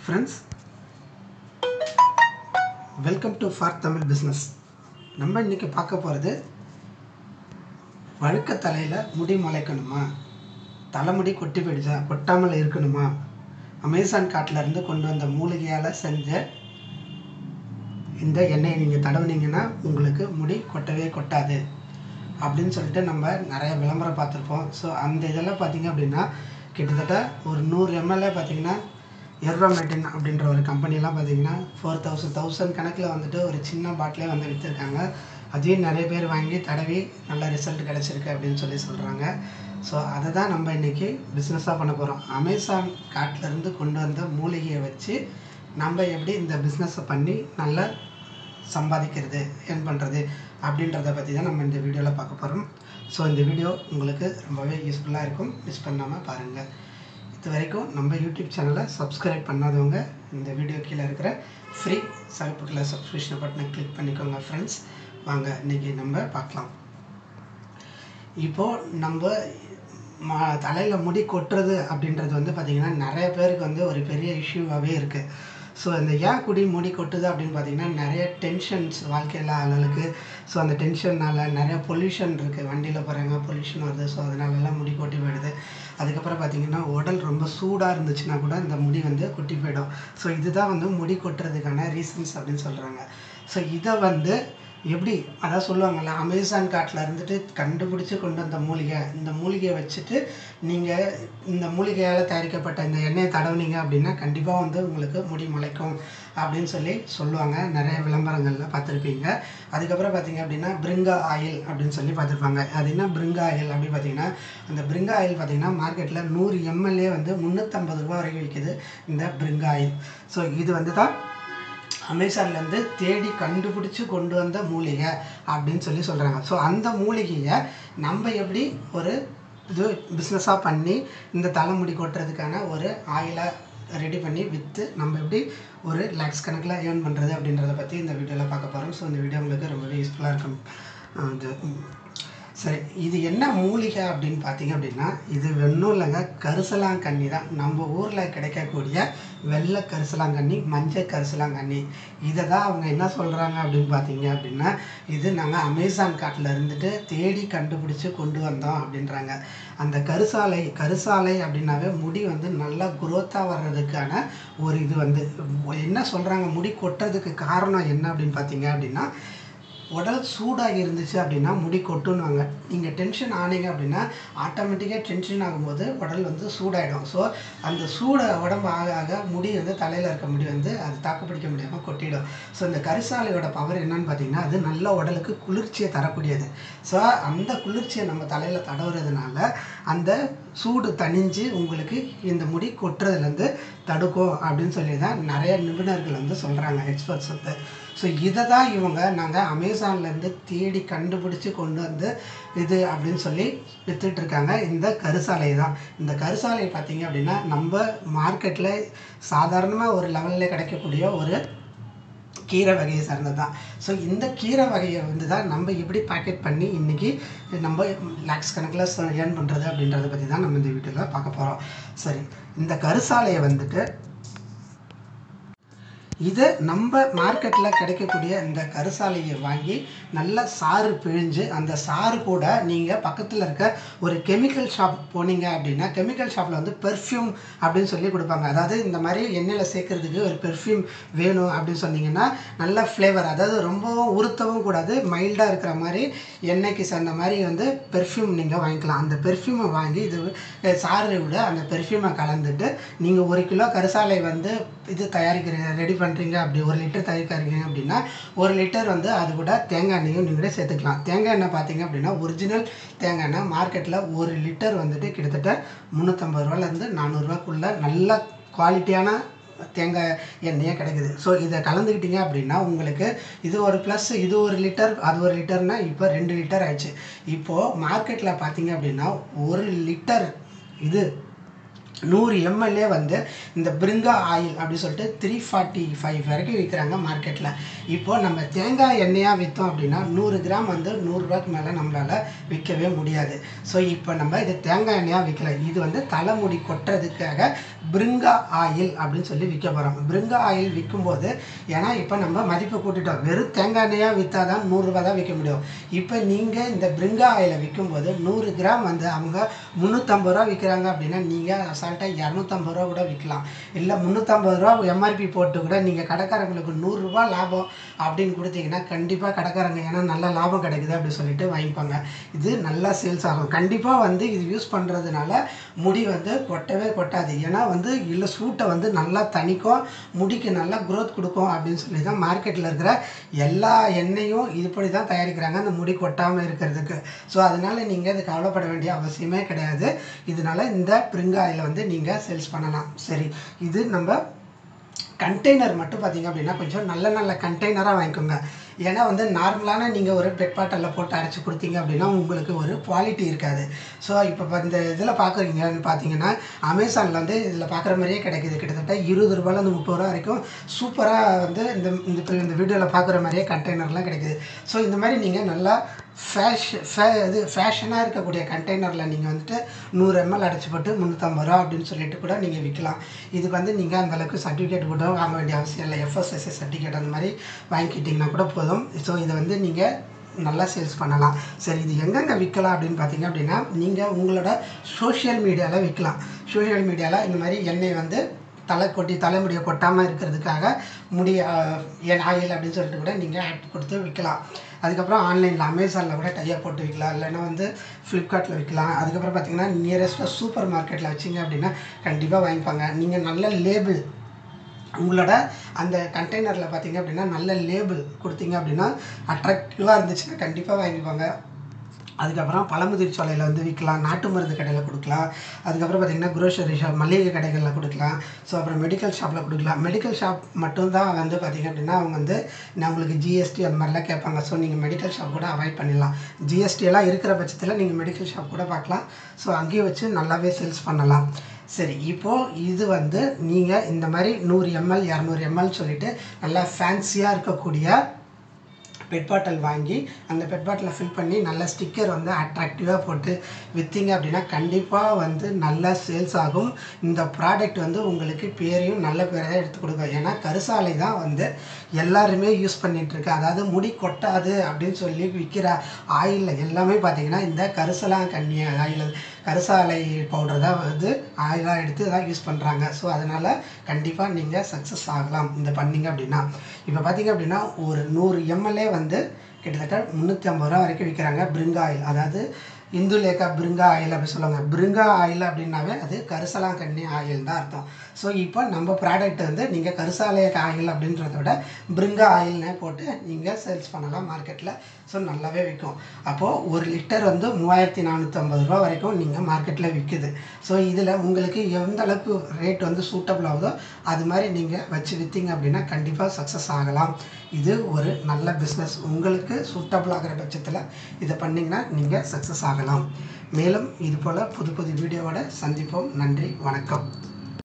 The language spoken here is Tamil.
friends welcome to for Tamil business நம்ம இன்றைக்கி பார்க்க போகிறது வழுக்க தலையில் முடி முளைக்கணுமா தலைமுடி கொட்டி போயிடுச்சா கொட்டாமல் இருக்கணுமா அமேசான் காட்டுல இருந்து கொண்டு வந்த மூலிகையால் செஞ்ச இந்த எண்ணெயை நீங்கள் தடவுனீங்கன்னா உங்களுக்கு முடி கொட்டவே கொட்டாது அப்படின்னு சொல்லிட்டு நம்ம நிறைய விளம்பரம் பார்த்துருப்போம் ஸோ அந்த இதெல்லாம் பார்த்தீங்க அப்படின்னா கிட்டத்தட்ட ஒரு நூறு எம்எல்ஏ பார்த்தீங்கன்னா எர்ரோமெட்டின் அப்படின்ற ஒரு கம்பெனிலாம் பார்த்தீங்கன்னா ஃபோர் தௌசண்ட் தௌசண்ட் கணக்கில் வந்துட்டு ஒரு சின்ன பாட்டிலே வந்து விற்றுருக்காங்க அதையும் நிறைய பேர் வாங்கி தடவி நல்ல ரிசல்ட் கிடச்சிருக்கு அப்படின்னு சொல்லி சொல்கிறாங்க ஸோ அதை தான் நம்ம இன்றைக்கி பிஸ்னஸாக பண்ண போகிறோம் அமேசான் காட்டிலேருந்து கொண்டு வந்த மூலிகையை வச்சு நம்ம எப்படி இந்த பிஸ்னஸை பண்ணி நல்ல சம்பாதிக்கிறது ஏர்ன் பண்ணுறது அப்படின்றத பற்றி தான் நம்ம இந்த வீடியோவில் பார்க்க போகிறோம் ஸோ இந்த வீடியோ உங்களுக்கு ரொம்பவே யூஸ்ஃபுல்லாக இருக்கும் மிஸ் பண்ணாமல் பாருங்கள் இது வரைக்கும் நம்ம யூடியூப் சேனலை சப்ஸ்கிரைப் பண்ணாதவங்க இந்த வீடியோ கீழே இருக்கிற ஃப்ரீ சிவப்பு கலர் சப்ஸ்கிரிப்ஷன் பட்டனை கிளிக் பண்ணிக்கோங்க ஃப்ரெண்ட்ஸ் வாங்க இன்றைக்கி நம்ம பார்க்கலாம் இப்போது நம்ம மா தலையில் முடி கொட்டுறது அப்படின்றது வந்து பார்த்திங்கன்னா நிறைய பேருக்கு வந்து ஒரு பெரிய இஷ்யூவாகவே இருக்குது ஸோ இந்த ஏன் குடி முடி கொட்டுது அப்படின்னு பார்த்தீங்கன்னா நிறைய டென்ஷன்ஸ் வாழ்க்கையில் ஆளுகளுக்கு ஸோ அந்த டென்ஷன்னால் நிறைய பொல்யூஷன் இருக்குது வண்டியில் போகிறாங்க பொல்யூஷன் வருது ஸோ அதனாலலாம் முடி கொட்டி போயிடுது அதுக்கப்புறம் பார்த்தீங்கன்னா உடல் ரொம்ப சூடாக இருந்துச்சுன்னா கூட இந்த முடி வந்து கொட்டி போயிடும் ஸோ இதுதான் வந்து முடி கொட்டுறதுக்கான ரீசன்ஸ் அப்படின்னு சொல்கிறாங்க ஸோ இதை வந்து எப்படி அதான் சொல்லுவாங்கள்ல அமேசான் காட்டில் இருந்துட்டு கண்டுபிடிச்சி கொண்டு வந்த மூலிகை இந்த மூலிகையை வச்சுட்டு நீங்கள் இந்த மூலிகையால் தயாரிக்கப்பட்ட இந்த எண்ணெயை தடவுனீங்க அப்படின்னா கண்டிப்பாக வந்து உங்களுக்கு முடி முளைக்கும் அப்படின்னு சொல்லி சொல்லுவாங்க நிறைய விளம்பரங்களில் பார்த்துருப்பீங்க அதுக்கப்புறம் பார்த்தீங்க அப்படின்னா பிரிங்கா ஆயில் அப்படின்னு சொல்லி பார்த்துருப்பாங்க அது என்ன பிரிங்கா ஆயில் அப்படின்னு பார்த்தீங்கன்னா அந்த பிரிங்கா ஆயில் பார்த்தீங்கன்னா மார்க்கெட்டில் நூறு எம்எல்ஏ வந்து முந்நூற்றம்பது ரூபா வரைக்கும் விற்கிது இந்த பிரிங்கா ஆயில் ஸோ இது வந்து தான் அமேசான்லேருந்து தேடி கண்டுபிடிச்சி கொண்டு வந்த மூலிகை அப்படின்னு சொல்லி சொல்கிறாங்க ஸோ அந்த மூலிகையை நம்ம எப்படி ஒரு இது பிஸ்னஸாக பண்ணி இந்த தலைமுடி கொட்டுறதுக்கான ஒரு ஆயிலை ரெடி பண்ணி விற்று நம்ம எப்படி ஒரு லேக்ஸ் கணக்கில் ஏர்ன் பண்ணுறது அப்படின்றத பற்றி இந்த வீடியோவில் பார்க்க போகிறோம் ஸோ இந்த வீடியோ உங்களுக்கு ரொம்பவே யூஸ்ஃபுல்லாக இருக்கும் இது சரி இது என்ன மூலிகை அப்படின்னு பார்த்தீங்க அப்படின்னா இது ஒன்றும் இல்லைங்க கரிசலாங்கண்ணி தான் நம்ம ஊரில் கிடைக்கக்கூடிய வெள்ளை கரிசலாங்கண்ணி மஞ்சள் கரிசலாங்கண்ணி இதை தான் அவங்க என்ன சொல்கிறாங்க அப்படின்னு பார்த்தீங்க அப்படின்னா இது நாங்கள் அமேசான் காட்டில் இருந்துட்டு தேடி கண்டுபிடிச்சி கொண்டு வந்தோம் அப்படின்றாங்க அந்த கருசாலை கருசாலை அப்படின்னாவே முடி வந்து நல்லா குரோத்தாக வர்றதுக்கான ஒரு இது வந்து என்ன சொல்கிறாங்க முடி கொட்டுறதுக்கு காரணம் என்ன அப்படின்னு பார்த்தீங்க அப்படின்னா உடல் சூடாக இருந்துச்சு அப்படின்னா முடி கொட்டுன்னுவாங்க நீங்கள் டென்ஷன் ஆனீங்க அப்படின்னா ஆட்டோமேட்டிக்காக டென்ஷன் ஆகும்போது உடல் வந்து சூடாயிடும் ஸோ அந்த சூடை உடம்பு ஆக ஆக முடி வந்து தலையில் இருக்க முடி வந்து அது தாக்குப்பிடிக்க முடியாமல் கொட்டிடும் ஸோ இந்த கரிசாலையோட பவர் என்னன்னு பார்த்தீங்கன்னா அது நல்ல உடலுக்கு குளிர்ச்சியை தரக்கூடியது ஸோ அந்த குளிர்ச்சியை நம்ம தலையில் தடவுறதுனால அந்த சூடு தணிஞ்சு உங்களுக்கு இந்த முடி கொட்டுறதுலேருந்து தடுக்கும் அப்படின்னு சொல்லி தான் நிறைய நிபுணர்கள் வந்து சொல்கிறாங்க எக்ஸ்பர்ட்ஸ் வந்து ஸோ இதை தான் இவங்க நாங்கள் அமேசான்லேருந்து தேடி கண்டுபிடிச்சி கொண்டு வந்து இது அப்படின்னு சொல்லி விற்றுட்டு இருக்காங்க இந்த கருசாலை தான் இந்த கருசாலை பார்த்தீங்க அப்படின்னா நம்ம மார்க்கெட்டில் சாதாரணமாக ஒரு லெவலில் கிடைக்கக்கூடிய ஒரு கீரை வகையை சார்ந்தது தான் ஸோ இந்த கீரை வகையை வந்து தான் நம்ம எப்படி பேக்கெட் பண்ணி இன்றைக்கி நம்ம லேக்ஸ் கணக்கில் ஏர்ன் பண்ணுறது அப்படின்றத பற்றி தான் நம்ம இந்த வீடியோவில் பார்க்க போகிறோம் சரி இந்த கருசாலையை வந்துட்டு இதை நம்ம மார்க்கெட்டில் கிடைக்கக்கூடிய இந்த கருசாலையை வாங்கி நல்ல சாறு பிழிஞ்சு அந்த சாறு கூட நீங்கள் பக்கத்தில் இருக்க ஒரு கெமிக்கல் ஷாப் போனீங்க அப்படின்னா கெமிக்கல் ஷாப்பில் வந்து பெர்ஃப்யூம் அப்படின்னு சொல்லி கொடுப்பாங்க அதாவது இந்த மாதிரி எண்ணெயில் சேர்க்கறதுக்கு ஒரு பெர்ஃப்யூம் வேணும் அப்படின்னு சொன்னீங்கன்னா நல்ல ஃப்ளேவர் அதாவது ரொம்பவும் உறுத்தவும் கூடாது மைல்டாக இருக்கிற மாதிரி எண்ணெய்க்கு சேர்ந்த மாதிரி வந்து பெர்ஃப்யூம் நீங்கள் வாங்கிக்கலாம் அந்த பெர்ஃப்யூமை வாங்கி இது சாறு விட அந்த பெர்ஃப்யூமை கலந்துட்டு நீங்கள் ஒரு கிலோ கருசாலை வந்து இது தயாரிக்கிறீங்க ரெடி பண்ணுறீங்க அப்படி ஒரு லிட்டர் தயாரிக்கிறீங்க அப்படின்னா ஒரு லிட்டர் வந்து அது கூட தேங்காய் எண்ணெயும் நீங்களே சேர்த்துக்கலாம் தேங்காய் எண்ணெய் பார்த்தீங்க அப்படின்னா ஒரிஜினல் தேங்காய் எண்ணெய் மார்க்கெட்டில் ஒரு லிட்டர் வந்துட்டு கிட்டத்தட்ட முந்நூற்றம்பது ரூபாலேருந்து நானூறுரூவாக்குள்ளே நல்ல குவாலிட்டியான தேங்காய் எண்ணெயே கிடைக்குது ஸோ இதை கலந்துக்கிட்டீங்க அப்படின்னா உங்களுக்கு இது ஒரு ப்ளஸ் இது ஒரு லிட்டர் அது ஒரு லிட்டர்னா இப்போ ரெண்டு லிட்டர் ஆயிடுச்சு இப்போது மார்க்கெட்டில் பார்த்தீங்க அப்படின்னா ஒரு லிட்டர் இது நூறு எம்எல்ஏ வந்து இந்த பிரிங்கா ஆயில் அப்படி சொல்லிட்டு த்ரீ ஃபார்ட்டி ஃபைவ் வரைக்கும் விற்கிறாங்க மார்க்கெட்டில் இப்போ நம்ம தேங்காய் எண்ணெயாக விற்றோம் அப்படின்னா நூறு கிராம் வந்து நூறுரூவாய்க்கு மேலே நம்மளால் விற்கவே முடியாது ஸோ இப்போ நம்ம இது தேங்காய் எண்ணெயாக விற்கல இது வந்து தலைமுடி கொட்டுறதுக்காக பிரிங்கா ஆயில் அப்படின்னு சொல்லி விற்க போகிறோம் பிரிங்கா ஆயில் விற்கும்போது ஏன்னா இப்போ நம்ம மதிப்பு கூட்டிட்டோம் வெறும் தேங்காய் எண்ணெயாக விற்றா தான் நூறுரூவா தான் விற்க முடியும் இப்போ நீங்கள் இந்த பிரிங்கா ஆயிலை விற்கும்போது நூறு கிராம் வந்து அவங்க முந்நூற்றம்பது ரூபா விற்கிறாங்க அப்படின்னா நீங்கள் அசால்ட்டாக இரநூத்தம்பது ரூபா கூட விற்கலாம் இல்லை முந்நூற்றம்பது ரூபா எம்ஆர்பி போட்டு கூட நீங்கள் கடைக்காரங்களுக்கு நூறுரூவா லாபம் அப்படின்னு கொடுத்தீங்கன்னா கண்டிப்பாக கடைக்காரங்க ஏன்னா நல்ல லாபம் கிடைக்குது அப்படி சொல்லிட்டு வாங்கிப்பாங்க இது நல்லா சேல்ஸ் ஆகும் கண்டிப்பாக வந்து இது யூஸ் பண்ணுறதுனால முடி வந்து கொட்டவே கொட்டாது ஏன்னா வந்து இல்லை சூட்டை வந்து நல்லா தணிக்கும் முடிக்கு நல்லா growth கொடுக்கும் அப்படின்னு சொல்லி தான் மார்க்கெட்டில் இருக்கிற எல்லா எண்ணெயும் இப்படி தான் தயாரிக்கிறாங்க அந்த முடி கொட்டாமல் இருக்கிறதுக்கு ஸோ அதனால் நீங்கள் இது கவலைப்பட வேண்டிய அவசியமே கிடையாது இதனால இந்த பிரிங்க ஆயிலை வந்து நீங்கள் சேல்ஸ் பண்ணலாம் சரி இது நம்ம கண்டெய்னர் மட்டும் பார்த்தீங்க அப்படின்னா கொஞ்சம் நல்ல நல்ல கண்டெய்னராக வாங்கிக்கோங்க ஏன்னா வந்து நார்மலான நீங்கள் ஒரு பெட் பாட்டலில் போட்டு அரைச்சி கொடுத்தீங்க அப்படின்னா உங்களுக்கு ஒரு குவாலிட்டி இருக்காது ஸோ இப்போ இந்த இதில் பார்க்குறீங்கன்னு பார்த்தீங்கன்னா அமேசானில் வந்து இதில் பார்க்குற மாதிரியே கிடைக்குது கிட்டத்தட்ட இருபது ரூபாயிலேருந்து முப்பது ரூபா வரைக்கும் சூப்பராக வந்து இந்த இந்த இந்த வீடியோவில் பார்க்குற மாதிரியே கண்டெய்னர்லாம் கிடைக்குது ஸோ இந்த மாதிரி நீங்கள் நல்லா ஃபேஷ் ஃபே இது ஃபேஷனாக இருக்கக்கூடிய கண்டெய்னரில் நீங்கள் வந்துட்டு நூறு எம்எல் அடைச்சி போட்டு முந்நூற்றம்பது ரூபா அப்படின்னு சொல்லிட்டு கூட நீங்கள் விற்கலாம் இதுக்கு வந்து நீங்கள் அந்தளவுக்கு சர்டிஃபிகேட் கூட வாங்க வேண்டிய அவசியம் இல்லை எஃப்எஸ்எஸ்சி சர்டிஃபிகேட் அந்த மாதிரி வாங்கிக்கிட்டிங்கன்னா கூட போதும் ஸோ இதை வந்து நீங்கள் நல்லா சேல்ஸ் பண்ணலாம் சரி இது எங்கெங்கே விற்கலாம் அப்படின்னு பார்த்தீங்க அப்படின்னா நீங்கள் உங்களோட சோஷியல் மீடியாவில் விற்கலாம் சோஷியல் மீடியாவில் இந்த மாதிரி எண்ணெய் வந்து தலை கொட்டி தலைமுடியை கொட்டாமல் இருக்கிறதுக்காக முடி என் ஆயில் அப்படின்னு சொல்லிட்டு கூட நீங்கள் ஆட் கொடுத்து விற்கலாம் அதுக்கப்புறம் ஆன்லைனில் அமேசானில் கூட டைப் போட்டு விற்கலாம் இல்லைன்னா வந்து ஃப்ளிப்கார்ட்டில் விற்கலாம் அதுக்கப்புறம் பார்த்தீங்கன்னா நியரஸ்ட்டாக சூப்பர் மார்க்கெட்டில் வச்சிங்க அப்படின்னா கண்டிப்பாக வாங்கிப்பாங்க நீங்கள் நல்ல லேபிள் உங்களோட அந்த கண்டெய்னரில் பார்த்தீங்க அப்படின்னா நல்ல லேபிள் கொடுத்தீங்க அப்படின்னா அட்ராக்டிவாக இருந்துச்சுன்னா கண்டிப்பாக வாங்கிப்பாங்க அதுக்கப்புறம் பழமுதிர் சோலையில் வந்து விற்கலாம் நாட்டு மருந்து கடையில் கொடுக்கலாம் அதுக்கப்புறம் பார்த்திங்கன்னா குரோசரி ஷாப் மளிகை கடைகளில் கொடுக்கலாம் ஸோ அப்புறம் மெடிக்கல் ஷாப்பில் கொடுக்கலாம் மெடிக்கல் ஷாப் மட்டும்தான் வந்து பார்த்திங்க அப்படின்னா அவங்க வந்து நம்மளுக்கு ஜிஎஸ்டி அந்த மாதிரிலாம் கேட்பாங்க ஸோ நீங்கள் மெடிக்கல் ஷாப் கூட அவாய்ட் பண்ணிடலாம் ஜிஎஸ்டி எல்லாம் இருக்கிற பட்சத்தில் நீங்கள் மெடிக்கல் ஷாப் கூட பார்க்கலாம் ஸோ அங்கேயே வச்சு நல்லாவே சேல்ஸ் பண்ணலாம் சரி இப்போது இது வந்து நீங்கள் இந்த மாதிரி நூறு எம்எல் இரநூறு எம்எல் சொல்லிட்டு நல்லா ஃபேன்சியாக இருக்கக்கூடிய பெட் பாட்டில் வாங்கி அந்த பெட் பாட்டிலை ஃபில் பண்ணி நல்ல ஸ்டிக்கர் வந்து அட்ராக்டிவாக போட்டு விற்றீங்க அப்படின்னா கண்டிப்பாக வந்து நல்லா சேல்ஸ் ஆகும் இந்த ப்ராடக்ட் வந்து உங்களுக்கு பேரையும் நல்ல பேரையும் எடுத்து கொடுக்கும் ஏன்னா கருசாலை தான் வந்து எல்லாருமே யூஸ் பண்ணிகிட்ருக்கு அதாவது முடி கொட்டாது அப்படின்னு சொல்லி விற்கிற ஆயிலில் எல்லாமே பார்த்தீங்கன்னா இந்த கரிசலாங்கண்ணி ஆயில் கரிசாலை பவுடர் தான் வந்து ஆயிலாக எடுத்து தான் யூஸ் பண்ணுறாங்க ஸோ அதனால் கண்டிப்பாக நீங்கள் சக்ஸஸ் ஆகலாம் இந்த பண்ணீங்க அப்படின்னா இப்போ பார்த்தீங்க அப்படின்னா ஒரு நூறு எம்எல்ஏ வந்து கிட்டத்தட்ட முந்நூற்றி ஐம்பது ரூபா வரைக்கும் விற்கிறாங்க பிரிங்கா ஆயில் அதாவது இந்து லேக்கா பிரிங்கா ஆயில் அப்படி சொல்லுவாங்க பிரிங்கா ஆயில் அப்படின்னாவே அது கரிசலாங்கண்ணி ஆயில் தான் அர்த்தம் ஸோ இப்போ நம்ம ப்ராடக்ட் வந்து நீங்கள் கரிசாலை ஆயில் அப்படின்றத விட பிரிங்கா ஆயில்னே போட்டு நீங்கள் சேல்ஸ் பண்ணலாம் மார்க்கெட்டில் ஸோ நல்லாவே விற்கும் அப்போது ஒரு லிட்டர் வந்து மூவாயிரத்தி நானூற்றம்பது ரூபா வரைக்கும் நீங்கள் மார்க்கெட்டில் விற்குது ஸோ இதில் உங்களுக்கு எந்த அளவுக்கு ரேட் வந்து சூட்டபிள் ஆகுதோ அது மாதிரி நீங்கள் வச்சு விற்றீங்க அப்படின்னா கண்டிப்பாக சக்ஸஸ் ஆகலாம் இது ஒரு நல்ல பிஸ்னஸ் உங்களுக்கு சூட்டபிள் ஆகிற பட்சத்தில் இதை பண்ணிங்கன்னா நீங்கள் சக்ஸஸ் ஆகலாம் மேலும் இது போல் புது புது வீடியோவோட சந்திப்போம் நன்றி வணக்கம்